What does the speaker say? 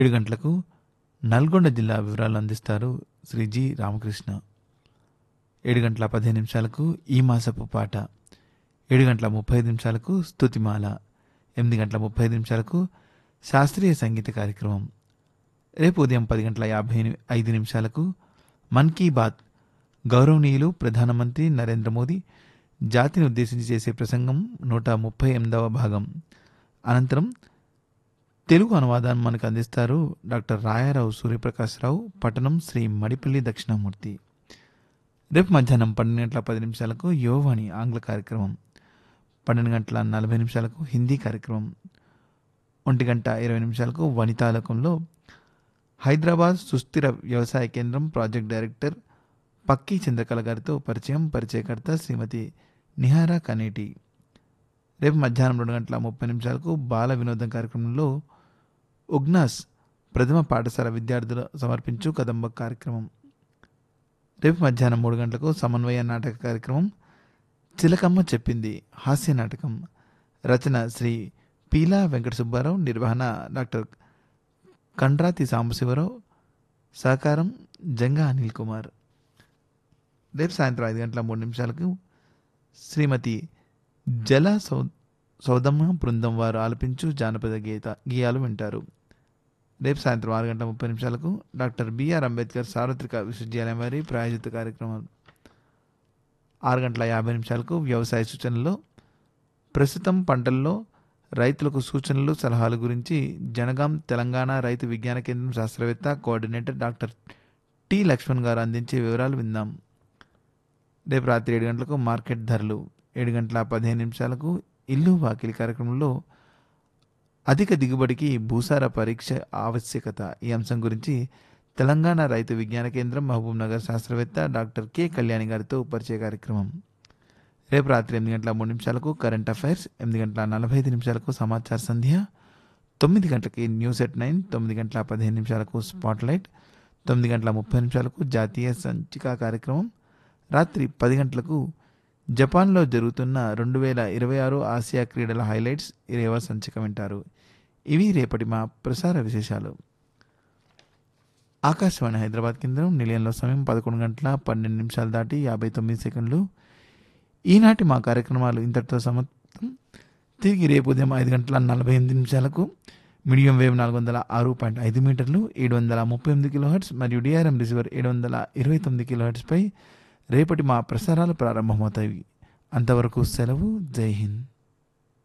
ఏడు గంటలకు నల్గొండ జిల్లా వివరాలు అందిస్తారు శ్రీ జి రామకృష్ణ ఏడు గంటల పదిహేను నిమిషాలకు ఈ మాసపు పాట ఏడు గంటల ముప్పై ఐదు నిమిషాలకు స్తుతిమాల ఎనిమిది గంటల ముప్పై ఐదు నిమిషాలకు శాస్త్రీయ సంగీత కార్యక్రమం రేపు ఉదయం పది గంటల యాభై ఐదు నిమిషాలకు మన్ కీ బాత్ గౌరవనీయులు ప్రధానమంత్రి నరేంద్ర మోదీ జాతిని ఉద్దేశించి చేసే ప్రసంగం నూట ముప్పై ఎనిమిదవ భాగం అనంతరం తెలుగు అనువాదాన్ని మనకు అందిస్తారు డాక్టర్ రాయారావు సూర్యప్రకాశ్రావు పట్టణం శ్రీ మడిపల్లి దక్షిణామూర్తి రేపు మధ్యాహ్నం పన్నెండు గంటల పది నిమిషాలకు యువవాణి ఆంగ్ల కార్యక్రమం పన్నెండు గంటల నలభై నిమిషాలకు హిందీ కార్యక్రమం ఒంటి గంట ఇరవై నిమిషాలకు వనితాలకంలో హైదరాబాద్ సుస్థిర వ్యవసాయ కేంద్రం ప్రాజెక్ట్ డైరెక్టర్ పక్కీ చంద్రకళ గారితో పరిచయం పరిచయకర్త శ్రీమతి నిహారా కనేటి రేపు మధ్యాహ్నం రెండు గంటల ముప్పై నిమిషాలకు బాల వినోదం కార్యక్రమంలో ఉగ్నాస్ ప్రథమ పాఠశాల విద్యార్థులు సమర్పించు కదంబ కార్యక్రమం రేపు మధ్యాహ్నం మూడు గంటలకు సమన్వయ నాటక కార్యక్రమం చిలకమ్మ చెప్పింది హాస్య నాటకం రచన శ్రీ పీలా వెంకట సుబ్బారావు నిర్వహణ డాక్టర్ కండ్రాతి సాంబశివరావు సహకారం జంగా అనిల్ కుమార్ రేపు సాయంత్రం ఐదు గంటల మూడు నిమిషాలకు శ్రీమతి జల సౌ సౌదమ్మ బృందం వారు ఆలపించు జానపద గీత గీయాలు వింటారు రేపు సాయంత్రం ఆరు గంటల ముప్పై నిమిషాలకు డాక్టర్ బిఆర్ అంబేద్కర్ సార్వత్రిక విశ్వవిద్యాలయం వారి ప్రాయోజిత కార్యక్రమాలు ఆరు గంటల యాభై నిమిషాలకు వ్యవసాయ సూచనలో ప్రస్తుతం పంటల్లో రైతులకు సూచనలు సలహాలు గురించి జనగాం తెలంగాణ రైతు విజ్ఞాన కేంద్రం శాస్త్రవేత్త కోఆర్డినేటర్ డాక్టర్ టి లక్ష్మణ్ గారు అందించే వివరాలు విందాం రేపు రాత్రి ఏడు గంటలకు మార్కెట్ ధరలు ఏడు గంటల పదిహేను నిమిషాలకు ఇల్లు వాకిలి కార్యక్రమంలో అధిక దిగుబడికి భూసార పరీక్ష ఆవశ్యకత ఈ అంశం గురించి తెలంగాణ రైతు విజ్ఞాన కేంద్రం మహబూబ్ నగర్ శాస్త్రవేత్త డాక్టర్ కె కళ్యాణి గారితో పరిచయ కార్యక్రమం రేపు రాత్రి ఎనిమిది గంటల మూడు నిమిషాలకు కరెంట్ అఫైర్స్ ఎనిమిది గంటల నలభై ఐదు నిమిషాలకు సమాచార సంధ్య తొమ్మిది గంటలకి న్యూస్ ఎట్ నైన్ తొమ్మిది గంటల పదిహేను నిమిషాలకు స్పాట్ లైట్ తొమ్మిది గంటల ముప్పై నిమిషాలకు జాతీయ సంచిక కార్యక్రమం రాత్రి పది గంటలకు జపాన్లో జరుగుతున్న రెండు వేల ఇరవై ఆరు ఆసియా క్రీడల హైలైట్స్ ఇరవై సంచిక వింటారు ఇవి రేపటి మా ప్రసార విశేషాలు ఆకాశవాణి హైదరాబాద్ కేంద్రం నిలయంలో సమయం పదకొండు గంటల పన్నెండు నిమిషాలు దాటి యాభై తొమ్మిది సెకండ్లు ఈనాటి మా కార్యక్రమాలు ఇంతటితో సమాప్తం తిరిగి రేపు ఉదయం ఐదు గంటల నలభై ఎనిమిది నిమిషాలకు మీడియం వేవ్ నాలుగు వందల ఆరు పాయింట్ ఐదు మీటర్లు ఏడు వందల ముప్పై ఎనిమిది కిలో హెర్ట్స్ మరియు డిఆర్ఎం రిసీవర్ ఏడు వందల ఇరవై తొమ్మిది కిలో హెర్ట్స్పై రేపటి మా ప్రసారాలు ప్రారంభమవుతాయి అంతవరకు సెలవు జై హింద్